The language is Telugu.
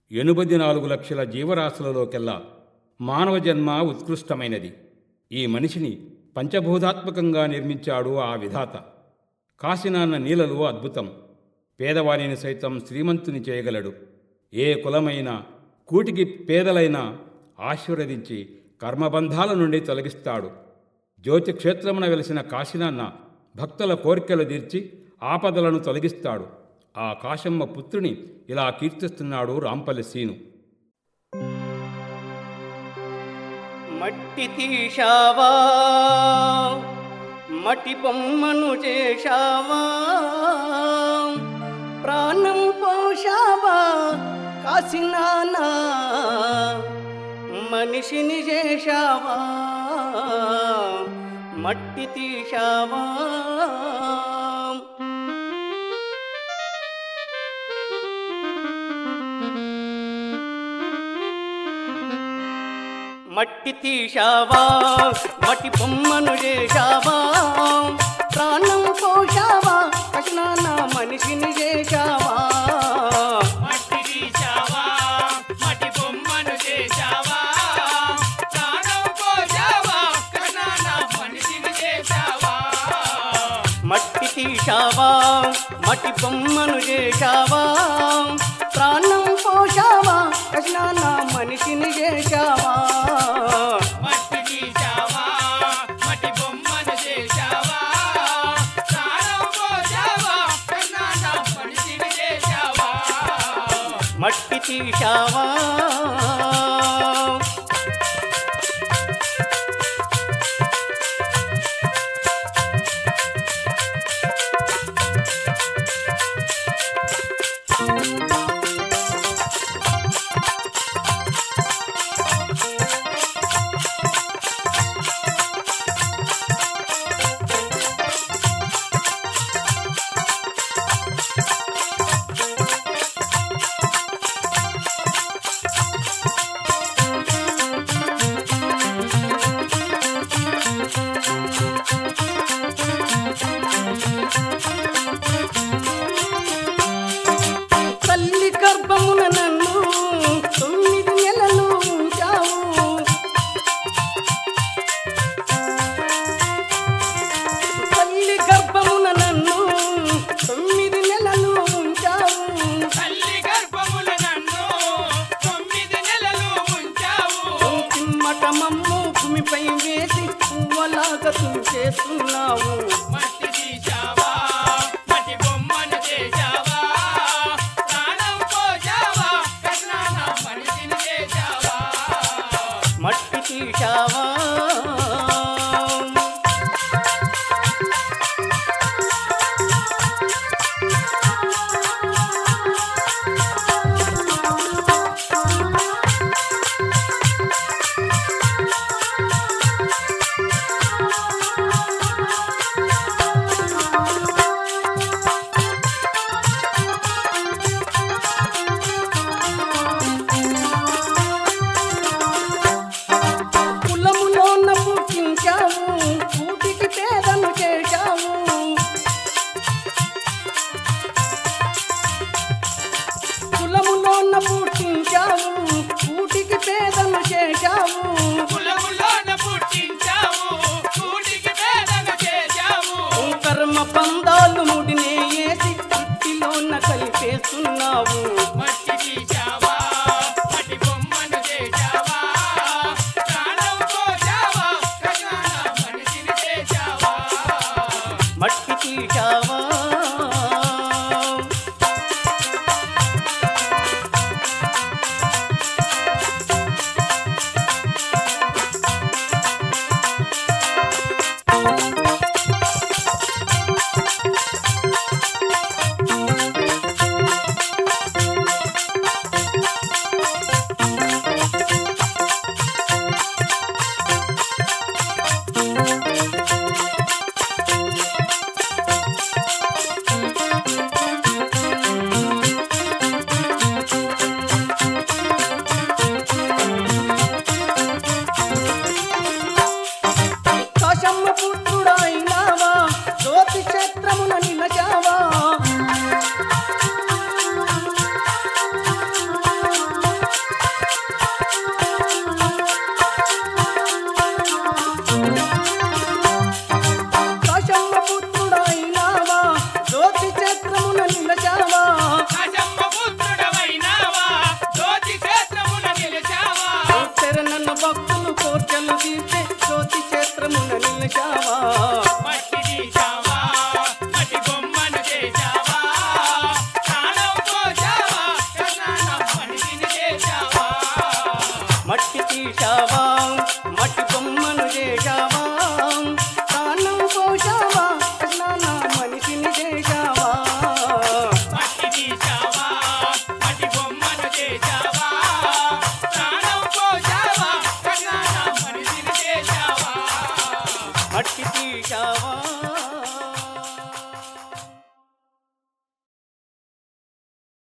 ఎనుబది నాలుగు లక్షల జీవరాశులలోకెల్లా మానవ జన్మ ఉత్కృష్టమైనది ఈ మనిషిని పంచభూతాత్మకంగా నిర్మించాడు ఆ విధాత కాశీనాన్న నీలలు అద్భుతం పేదవారిని సైతం శ్రీమంతుని చేయగలడు ఏ కులమైనా కూటికి పేదలైనా ఆశీర్వదించి కర్మబంధాల నుండి తొలగిస్తాడు జ్యోతిక్షేత్రమున వెలిసిన కాశీనాన్న భక్తుల కోరికలు తీర్చి ఆపదలను తొలగిస్తాడు ఆ కాశమ్మ పుత్రుని ఇలా కీర్తిస్తున్నాడు రాంపల్లి సీను మట్టి తీశావా మట్టి బొమ్మను చేశావా ప్రాణం పోషావా కాసినానా మనిషిని చేశావా మట్టి తీశావా మట్టి తీశావా మట్టి బొమ్మను చేశావా ప్రాణం పోషావా కృష్ణ మనిషిని చేశావా మట్టి తీశావా మట్టి బొమ్మను చేశావా ప్రాణం పోసావా కృష్ణ మనిషిని చేశావా మట్టి తీశావా మట్టి బొమ్మను చేశావా ప్రాణం పోషావా కృష్ణ మనిషిని చేశావా మట్టి తీశావా మట్టి బొమ్మను చేశావా ప్రాణం పోసావా కృష్ణ మనిషిని చేశావా మట్టి తీశావా తల్లి గర్భమున నన్ను తొమ్మిది నెలలు ఉంచావు తల్లి గర్భమున నన్ను తొమ్మిది నెలలు ఉంచావు తల్లి గర్భముల నన్ను తొమ్మిది నెలలు ఉంచావు చిమ్మట మమ్ము భూమిపై వేసి పువ్వలాగా చేస్తున్నావు